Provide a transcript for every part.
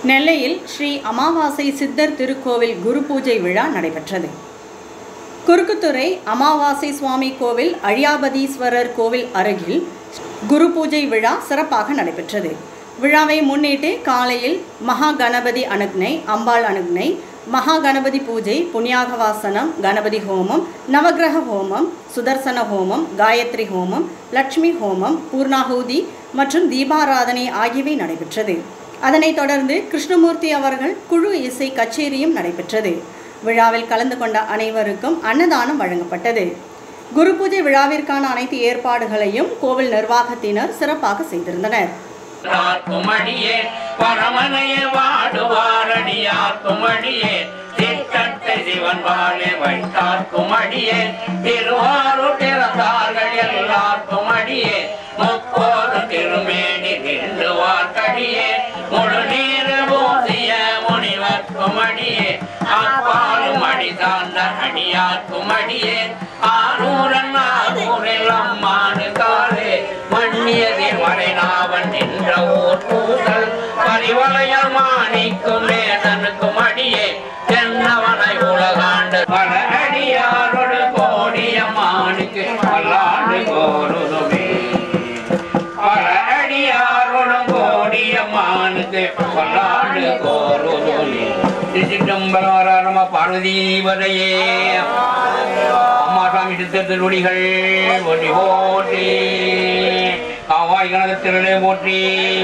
நெல்லையில் ஸ்ரீ அமாவாசை சித்தர் திருக்கோவில் குரு பூஜை விழா நடைபெற்றது குறுக்குத்துறை அமாவாசை சுவாமி கோவில் அழியாபதீஸ்வரர் கோவில் அருகில் குரு பூஜை விழா சிறப்பாக நடைபெற்றது விழாவை முன்னிட்டு காலையில் மகா கணபதி அனுக்னை அம்பாள் அனுக்னை மகா கணபதி பூஜை புண்ணியாகவாசனம் கணபதி ஹோமம் நவக்கிரக ஹோமம் சுதர்சன ஹோமம் காயத்ரி ஹோமம் லட்சுமி ஹோமம் பூர்ணாகூதி மற்றும் தீபாராதனை ஆகியவை நடைபெற்றது அதனைத் தொடர்ந்து கிருஷ்ணமூர்த்தி அவர்கள் குழு இசை கச்சேரியும் நடைபெற்றது விழாவில் கலந்து கொண்ட அனைவருக்கும் அன்னதானம் வழங்கப்பட்டது குரு பூஜை விழாவிற்கான அனைத்து ஏற்பாடுகளையும் கோவில் நிர்வாகத்தினர் சிறப்பாக செய்திருந்தனர் குமடியே பரமனைய வாடுவாரடியார் குமடியே திட்டத்தை சிவன் வாழே வைத்தார் குமடியே திருவாரூர் பிறந்தார்கள் எல்லார் குமடியே முப்போது திருமேனி திருந்துவார் கடியே முழு நீர் பூசிய முனிவர் குமடியே அப்பாலும் அடி சார்ந்த அடியார் குமடியே ஆரூரன் ஆரூரில் அம்மானு காலே மண்ணியதில் மறைநாவன் நின்ற ஊர் பூசல் பரிவளைய மாணிக்கும் வேதனுக்கும் அடியே தென்னவனை உலகாண்டு பல அடியாரோடு கோடிய மாணிக்கு பல்லாண்டு கோருதுமே பல அடியாரோடு கோடிய மானுக்கு பல்லாண்டு கோருதுமே திருச்சிட்டம்பலம் வர நம்ம பார்வதி வரையே அம்மா சாமி சித்த திருவடிகள் ஒட்டி போற்றி காவாய் கணக்கத்திலே போற்றி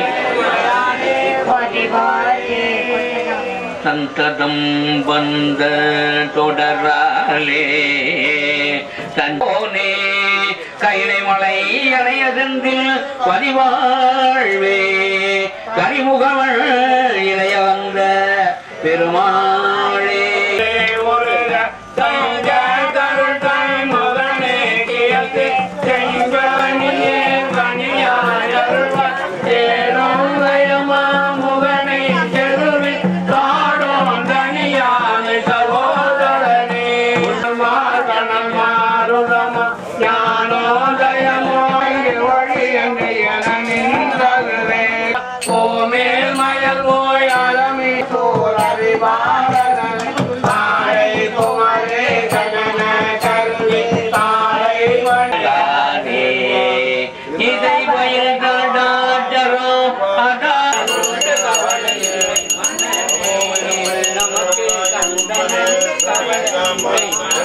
சந்ததம் வந்த தொடராலே தன்னோனே கைலை மலை அலையதென்றில் பதிவாழ்வே கரிமுகவள் இளைய வந்த பெருமாளே ஒரு தங்க கருள் தன் மகனே கியத்து செங்கனியே கனியாய் அருள்வாய் தேரும் லயமா முகனை செருவி தாடும் தனியானை சகோதரனே மாதனம் மாறுதம ஞானோதயமோ வழி என நின்றதுவே ஓமேல் மயல் ஓய் அலமி சூரவி பாரதன் தாழை குமரே ககன கருவி தாழை வந்தானே இதை பயில் கடாட்டரோ அதா நமக்கு கண்டன கவலை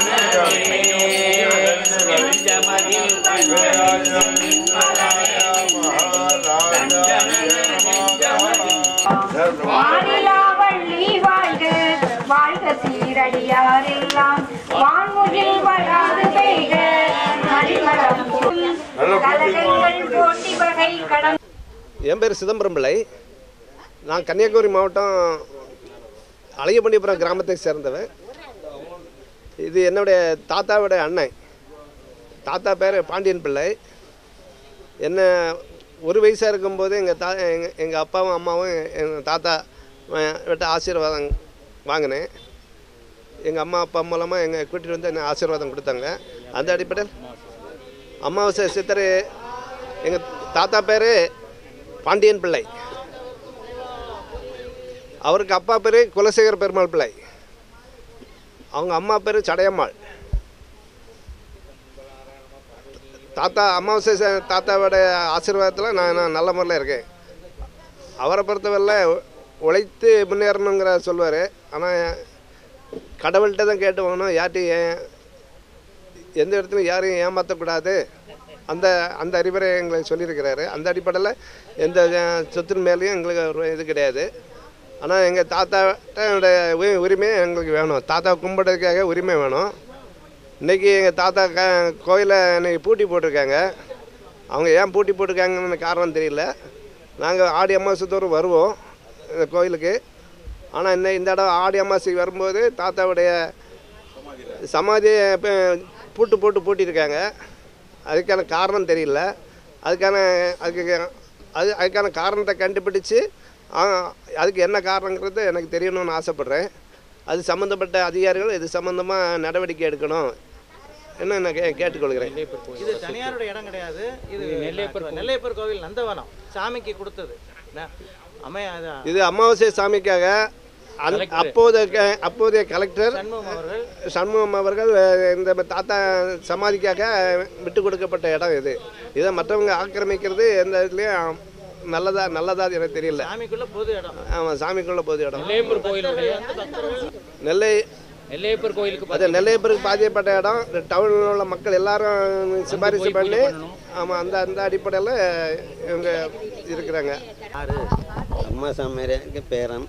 வானிலாவள்ளி வாழ்க வாழ்க சீரடியாரெல்லாம் வான்முகில் வராது பெய்க மணிமரம் கலகங்கள் போட்டி வகை கடன் என் பேர் சிதம்பரம் பிள்ளை நான் கன்னியாகுமரி மாவட்டம் அழகியபண்டிபுரம் கிராமத்தை சேர்ந்தவன் இது என்னுடைய தாத்தாவுடைய அண்ணன் தாத்தா பேர் பாண்டியன் பிள்ளை என்ன ஒரு வயசாக இருக்கும்போது எங்கள் தா எங்கள் எங்கள் அப்பாவும் அம்மாவும் எங்கள் தாத்தா அஹ், விட்ட ஆசீர்வாதம் வாங்கினேன் எங்கள் அம்மா அப்பா மூலமாக எங்கள் கூட்டிகிட்டு வந்து என்ன ஆசீர்வாதம் கொடுத்தாங்க அந்த அடிப்படையில் அமாவாசை சித்தர் எங்கள் தாத்தா பேர் பாண்டியன் பிள்ளை அவருக்கு அப்பா பேர் குலசேகர பெருமாள் பிள்ளை அவங்க அம்மா பேர் சடையம்மாள் தாத்தா அமாவாசை ச- தாத்தாவோட ஆசீர்வாதத்தில் நான் நான் நல்ல முறையில் இருக்கேன் அவரை பொறுத்தவரையில் உழைத்து முன்னேறணுங்கிற சொல்லுவார் ஆனால் கடவுள்கிட்ட தான் கேட்டு வாங்கணும் யார்ட்டையும் ஏன் எந்த இடத்துலையும் யாரையும் ஏமாற்றக்கூடாது அந்த அந்த அறிவுரை எங்களுக்கு சொல்லியிருக்கிறாரு அந்த அடிப்படையில் எந்த அஹ், சொத்தின் மேலேயும் எங்களுக்கு ஒரு இது கிடையாது ஆனால் எங்கள் தாத்தாவோட உரி- உரிமை எங்களுக்கு வேணும் தாத்தா கும்பிட்றதுக்காக உரிமை வேணும் இன்றைக்கி எங்கள் தாத்தா க கோயிலை இன்னைக்கு பூட்டி போட்டிருக்காங்க அவங்க ஏன் பூட்டி போட்டிருக்காங்கன்னு காரணம் தெரியல நாங்கள் ஆடி அமாவாசைத்தோறும் வருவோம் இந்த கோயிலுக்கு ஆனால் இன்னும் இந்த இடம் ஆடி அமாவாசைக்கு வரும்போது தாத்தாவுடைய சமாதியை இப்போ பூட்டு போட்டு பூட்டியிருக்காங்க அதுக்கான காரணம் தெரியல அதுக்கான அதுக்கு அது அதுக்கான காரணத்தை கண்டுபிடிச்சு ஆ, அதுக்கு என்ன காரணங்கிறது எனக்கு தெரியணும்னு ஆசைப்பட்றேன் அது சம்மந்தப்பட்ட அதிகாரிகள் இது சம்மந்தமாக நடவடிக்கை எடுக்கணும் என்ன நான் கே கேட்டுக்கொள்கிறேன் இது தனியாருடைய இடம் கிடையாது இது நெல்லையப்பர் நெல்லையப்பர் கோவில் நந்தவனம் சாமிக்கு கொடுத்தது என்ன? அம்மையா அதான் இது அமாவாசை சாமிக்காக அந் கலெக்டர். அப்போதைய அப்போதைய கலெக்டர் சண்முகம் அவர்கள் சண்முகம் அவர்கள் அஹ், இந்த தாத்தா சமாதிக்காக விட்டு கொடுக்கப்பட்ட இடம் இது இதை மற்றவங்க ஆக்கிரமிக்கிறது எந்த இதுலேயும் நல்லதா நல்லதா எனக்கு தெரியல சாமிக்குள்ள பொது இடம் ஆமாம் சாமிக்குள்ள போது இடம் நெல்லையப்பர் கோயிலுடைய நெல்லை நெல்லையப்பர் கோயிலுக்கு அது நெல்லையப்பருக்கு பாதிக்கப்பட்ட இடம் டவுனில் உள்ள மக்கள் எல்லாரும் சிபாரிசு பண்ணி ஆமாம் அந்த அந்த அடிப்படையில் இவங்க இருக்கிறாங்க அம்மா சாமியாருக்கு பேரன்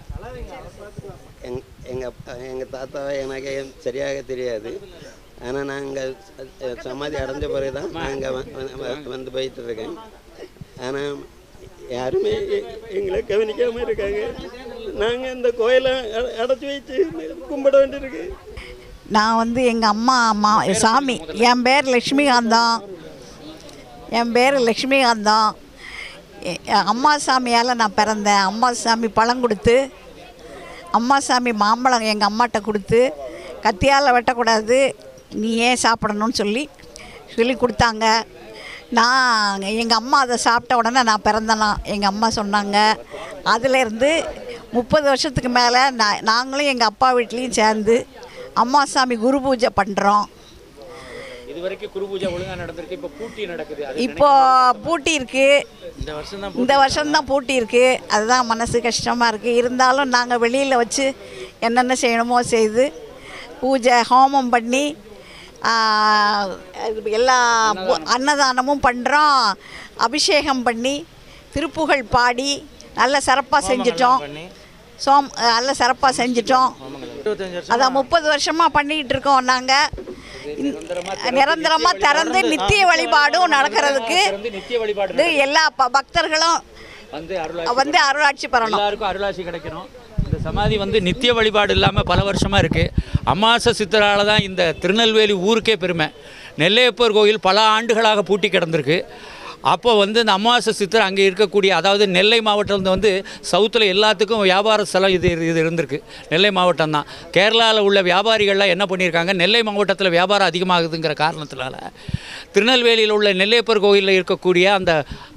எங் எங்கள் எங்கள் தாத்தாவை எனக்கு சரியாக தெரியாது ஆனால் நாங்கள் சமாதி அடைஞ்ச பிறகு தான் நாங்கள் வந்து போயிட்டு இருக்கேன் ஆனால் யாருமே எ- எங்களை கவனிக்காமல் இருக்காங்க நாங்கள் இந்த கோயிலை அ- அடைச்சி வச்சு கும்பிட வேண்டியிருக்கு நான் வந்து எங்கள் அம்மா அம்மா சாமி என் பேர் லக்ஷ்மிகாந்தம் என் பேர் லக்ஷ்மிகாந்தம் எ- அம்மா சாமியால் நான் பிறந்தேன் அம்மா சாமி பழம் கொடுத்து அம்மா சாமி மாம்பழம் எங்கள் அம்மாட்ட கொடுத்து கத்தியால் வெட்டக்கூடாது நீ ஏன் சாப்பிடணும்னு சொல்லி சொல்லி கொடுத்தாங்க நான் எங்கள் அம்மா அதை சாப்பிட்ட உடனே நான் பிறந்தனா எங்கள் அம்மா சொன்னாங்க அதுலேருந்து முப்பது வருஷத்துக்கு மேலே நான் நாங்களும் எங்கள் அப்பா வீட்லேயும் சேர்ந்து அம்மா சாமி குரு பூஜை பண்ணுறோம் இது வரைக்கும் குரு பூஜை ஒழுங்கா நடந்திருக்கு இப்போ பூட்டி நடக்குது அது இப்போ பூட்டி இருக்கு இந்த வருஷம் தான் இந்த வருஷம்தான் பூட்டி இருக்கு அதுதான் மனசு கஷ்டமாக இருக்குது இருந்தாலும் நாங்கள் வெளியில் வச்சு என்னென்ன செய்யணுமோ செய்து பூஜை ஹோமம் பண்ணி ஆ, எல்லா பு- அன்னதானமும் பண்ணுறோம் அபிஷேகம் பண்ணி திருப்புகழ் பாடி நல்ல சிறப்பாக செஞ்சிட்டோம் சோம் நல்ல சிறப்பாக செஞ்சிட்டோம் இருபத்தஞ்சு வருஷம் அதான் முப்பது வருஷமாக பண்ணிக்கிட்டு இருக்கோம் நாங்கள் நிரந்தரமாக திறந்து நித்திய வழிபாடும் நடக்கிறதுக்கு வந்து நித்திய வழிபாடு இது எல்லா ப- பக்தர்களும் வந்து அருளாசி வந்து அருளாட்சி பெறணும் எல்லாருக்கும் அருளாசி கிடைக்கணும் இந்த சமாதி வந்து நித்திய வழிபாடு இல்லாமல் பல வருஷமாக இருக்குது அமாச சித்தரால தான் இந்த திருநெல்வேலி ஊருக்கே பெருமை நெல்லையப்பர் கோயில் பல ஆண்டுகளாக பூட்டி கிடந்திருக்கு அப்போ வந்து இந்த அமாவாசை சித்தர் அங்கே இருக்கக்கூடிய அதாவது நெல்லை மாவட்டம் வந்து சவுத்தில் எல்லாத்துக்கும் வியாபார ஸ்தலம் இது இது இருந்திருக்கு நெல்லை மாவட்டம் தான் கேரளாவில் உள்ள வியாபாரிகள்லாம் என்ன பண்ணியிருக்காங்க நெல்லை மாவட்டத்தில் வியாபாரம் அதிகமாகுதுங்கிற காரணத்தினால திருநெல்வேலியில் உள்ள நெல்லையப்பர் கோயிலில் இருக்கக்கூடிய அந்த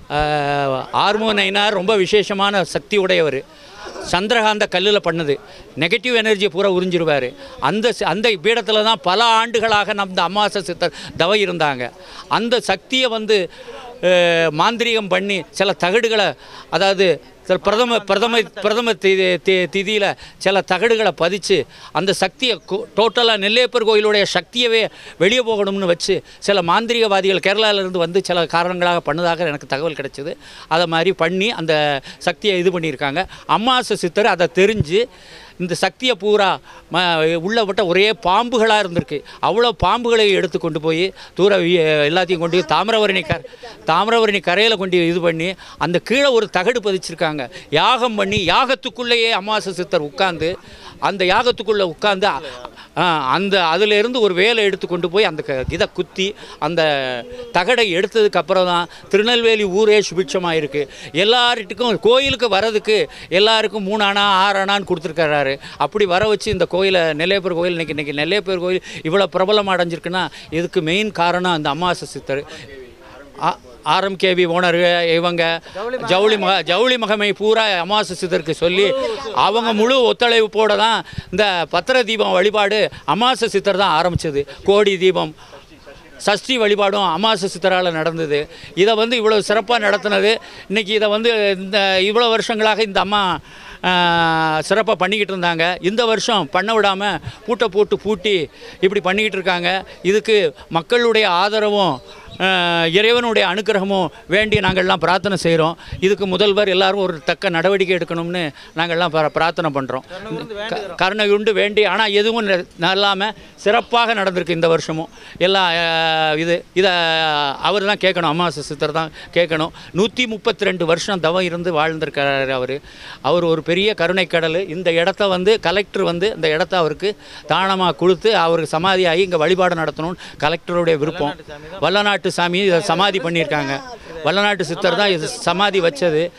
ஹார்மோனைனார் ரொம்ப விசேஷமான சக்தி உடையவர் சந்திரகாந்த கல்லில் பண்ணது நெகட்டிவ் எனர்ஜியை பூரா உறிஞ்சிருவார் அந்த ச- அந்த பீடத்தில் தான் பல ஆண்டுகளாக நம்ம அமாவாசை சித்தர் தவ இருந்தாங்க அந்த சக்தியை வந்து அஹ், மாந்திரீகம் பண்ணி சில தகடுகளை அதாவது சில பிரதம பிரதம பிரதம திதியில் சில தகடுகளை பதிச்சு அந்த சக்தியை டோட்டலாக நெல்லையப்பர் கோயிலுடைய சக்தியவே வெளியே போகணும்னு வச்சு சில மாந்திரிகவாதிகள் கேரளாவிலேருந்து வந்து சில காரணங்களாக பண்ணதாக எனக்கு தகவல் கிடைச்சிது அதை மாதிரி பண்ணி அந்த சக்தியை இது பண்ணியிருக்காங்க அம்மாச சித்தர் அதை தெரிஞ்சு இந்த சக்தியை பூரா ம உள்ள விட்ட ஒரே பாம்புகளாக இருந்திருக்கு அவ்வளோ பாம்புகளை எடுத்து கொண்டு போய் தூர வி- எல்லாத்தையும் கொண்டு போய் தாமிரபரணி கர் தாமிரபரணி கரையில் கொண்டு இது பண்ணி அந்த கீழே ஒரு தகடு பதிச்சிருக்காங்க யாகம் பண்ணி யாகத்துக்குள்ளேயே அமாவாசை சித்தர் உட்கார்ந்து அந்த யாகத்துக்குள்ளே உட்கார்ந்து ஆ, அந்த அதிலிருந்து ஒரு வேலை எடுத்து கொண்டு போய் அந்த க- இதை குத்தி அந்த தகடை எடுத்ததுக்கு அப்புறம் தான் திருநெல்வேலி ஊரே சுபிட்சமாக இருக்குது எல்லார்ட்டுக்கும் கோயிலுக்கு வரதுக்கு எல்லாருக்கும் மூணு அணா ஆறு அணான்னு கொடுத்துருக்காரு அப்படி வர வச்சு இந்த கோயிலை நெல்லையப்பர் கோயில் இன்னைக்கு இன்னைக்கு நெல்லையப்பர் கோயில் இவ்வளோ பிரபலம் அடைஞ்சிருக்குன்னா இதுக்கு மெயின் காரணம் அந்த அமாவாசை சித்தர் ஆர்எம்கேவி ஓனர் இவங்க ஜவுளி மக ஜவுளி மகமை பூரா அமாவாசை சித்தருக்கு சொல்லி அவங்க முழு ஒத்துழைப்போட தான் இந்த பத்திர தீபம் வழிபாடு அமாவாசை சித்தர் தான் ஆரம்பிச்சது கோடி தீபம் சஷ்டி வழிபாடும் அமாவாசை சித்தரால் நடந்தது இதை வந்து இவ்வளோ சிறப்பாக நடத்துனது இன்றைக்கி இதை வந்து இந்த இவ்வளோ வருஷங்களாக இந்த அம்மா சிறப்பாக பண்ணிக்கிட்டு இருந்தாங்க இந்த வருஷம் பண்ண விடாமல் பூட்டை போட்டு பூட்டி இப்படி பண்ணிக்கிட்டு இருக்காங்க இதுக்கு மக்களுடைய ஆதரவும் ஆஹ், இறைவனுடைய அனுக்கிரகமும் வேண்டி நாங்கள்லாம் பிரார்த்தனை செய்கிறோம் இதுக்கு முதல்வர் எல்லாரும் ஒரு தக்க நடவடிக்கை எடுக்கணும்னு நாங்கள்லாம் பிர- பிரார்த்தனை பண்ணுறோம் கருணை உண்டு வேண்டி ஆனால் எதுவும் இல்லாமல் சிறப்பாக நடந்திருக்கு இந்த வருஷமும் எல்லாம் ஆஹ், இது இதை அவர் தான் கேட்கணும் அமாவாசை சித்தர் தான் கேட்கணும் நூற்றி முப்பத்தி ரெண்டு வருஷம் தவம் இருந்து வாழ்ந்திருக்காரு அவர் அவர் ஒரு பெரிய கருணை கடல் இந்த இடத்த வந்து கலெக்டர் வந்து இந்த இடத்த அவருக்கு தானமாக கொடுத்து அவருக்கு சமாதியாகி இங்கே வழிபாடு நடத்தணும்னு கலெக்டருடைய விருப்பம் வல்லநாட்டு சாமி இதை சமாதி பண்ணியிருக்காங்க வல்லநாட்டு சித்தர் தான் இது சமாதி வச்சது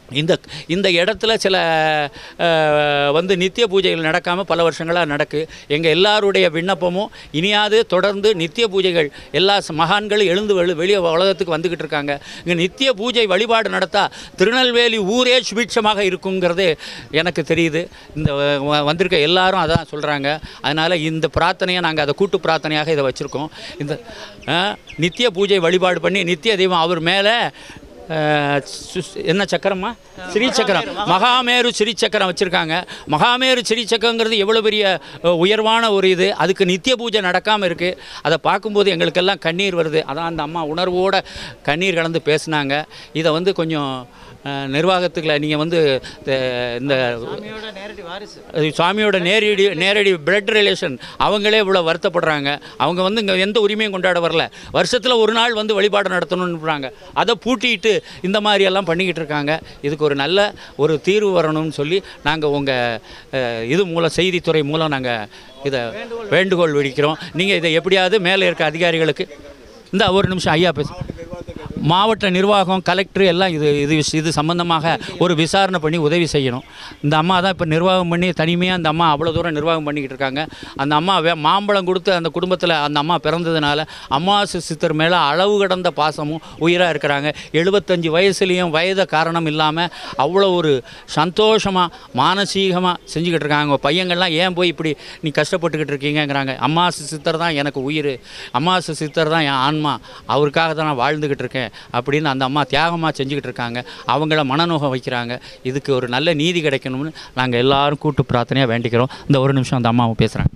இந்த இந்த இடத்துல சில அஹ், வந்து நித்திய பூஜைகள் நடக்காமல் பல வருஷங்களாக நடக்கு எங்கள் எல்லாருடைய விண்ணப்பமும் இனியாவது தொடர்ந்து நித்திய பூஜைகள் எல்லா ச- மகான்களும் எழுந்து வெளி வெளியே உலகத்துக்கு வந்துக்கிட்டு இருக்காங்க இங்கே நித்திய பூஜை வழிபாடு நடத்தா திருநெல்வேலி ஊரே சுபிட்சமாக இருக்குங்கிறது எனக்கு தெரியுது இந்த வ- வந்திருக்க எல்லாரும் அதான் சொல்கிறாங்க அதனால் இந்த பிரார்த்தனையை நாங்கள் அதை கூட்டு பிரார்த்தனையாக இதை வச்சுருக்கோம் இந்த அஹ், நித்திய பூஜை வழிபாடு பண்ணி நித்திய தெய்வம் அவர் மேலே அஹ், சு- என்ன சக்கரமா ஸ்ரீ சக்கரம் மகாமேரு ஸ்ரீ சக்கரம் வச்சுருக்காங்க மகாமேரு ஸ்ரீ சக்கரங்கிறது எவ்வளோ பெரிய அஹ், உயர்வான ஒரு இது அதுக்கு நித்திய பூஜை நடக்காமல் இருக்குது அதை பார்க்கும்போது எங்களுக்கெல்லாம் கண்ணீர் வருது அதான் அந்த அம்மா உணர்வோட கண்ணீர் கலந்து பேசுனாங்க இதை வந்து கொஞ்சம் அஹ், நிர்வாகத்துக்குள்ள நீங்கள் வந்து அஹ், இந்த சாமியோட நேரடி வாரிசு அது சுவாமியோட நேரடி நேரடி பிளட் ரிலேஷன் அவங்களே இவ்வளோ வருத்தப்படுறாங்க அவங்க வந்து இங்கே எந்த உரிமையும் கொண்டாட வரல வருஷத்தில் ஒரு நாள் வந்து வழிபாடு நடத்தணும்ன்றாங்க அதை பூட்டிட்டு இந்த மாதிரி எல்லாம் பண்ணிக்கிட்டு இருக்காங்க இதுக்கு ஒரு நல்ல ஒரு தீர்வு வரணும்னு சொல்லி நாங்கள் உங்கள் இது மூலம் செய்தித்துறை மூலம் நாங்கள் இதை வேண்டுகோள் விடுக்கிறோம் நீங்கள் இதை எப்படியாவது மேலே இருக்க அதிகாரிகளுக்கு இந்த ஒரு நிமிஷம் ஐயா பேச மாவட்ட நிர்வாகம் கலெக்டர் எல்லாம் இது இது விஷ- இது சம்பந்தமாக ஒரு விசாரணை பண்ணி உதவி செய்யணும் இந்த அம்மா தான் இப்போ நிர்வாகம் பண்ணி தனிமையாக அந்த அம்மா அவ்வளோ தூரம் நிர்வாகம் பண்ணிக்கிட்டு இருக்காங்க அந்த அம்மா வே மாம்பழம் கொடுத்து அந்த குடும்பத்தில் அந்த அம்மா பிறந்ததுனால அம்மாசு சித்தர் மேலே அளவு கடந்த பாசமும் உயிராக இருக்கிறாங்க எழுபத்தஞ்சு வயசுலேயும் வயதை காரணம் இல்லாமல் அவ்வளோ ஒரு சந்தோஷமாக மானசீகமாக செஞ்சுக்கிட்டு இருக்காங்க உங்க பையங்கள்லாம் ஏன் போய் இப்படி நீ கஷ்டப்பட்டுக்கிட்டு இருக்கீங்கங்கிறாங்க அம்மாசு சித்தர் தான் எனக்கு உயிர் அம்மாசு சித்தர் தான் என் ஆன்மா அவருக்காக தான் நான் வாழ்ந்துக்கிட்டு இருக்கேன் அப்படின்னு அந்த அம்மா தியாகமாக செஞ்சுக்கிட்டு இருக்காங்க அவங்கள மனநோகம் வைக்கிறாங்க இதுக்கு ஒரு நல்ல நீதி கிடைக்கணும்னு நாங்கள் எல்லாரும் கூட்டு பிரார்த்தனையாக வேண்டிக்கிறோம் இந்த ஒரு நிமிஷம் அந்த அம்மாவும் பேசுகிறாங்க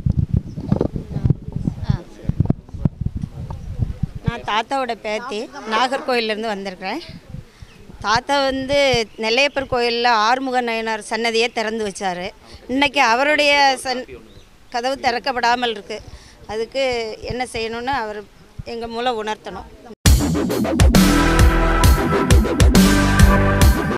நான் தாத்தாவோட பேத்தி நாகர்கோயிலேருந்து வந்திருக்கிறேன் தாத்தா வந்து நெல்லையப்பர் கோயிலில் ஆறுமுக நயனார் சன்னதியை திறந்து வச்சார் இன்னைக்கு அவருடைய சன் கதவு திறக்கப்படாமல் இருக்குது அதுக்கு என்ன செய்யணும்னு அவர் எங்கள் மூலம் உணர்த்தணும்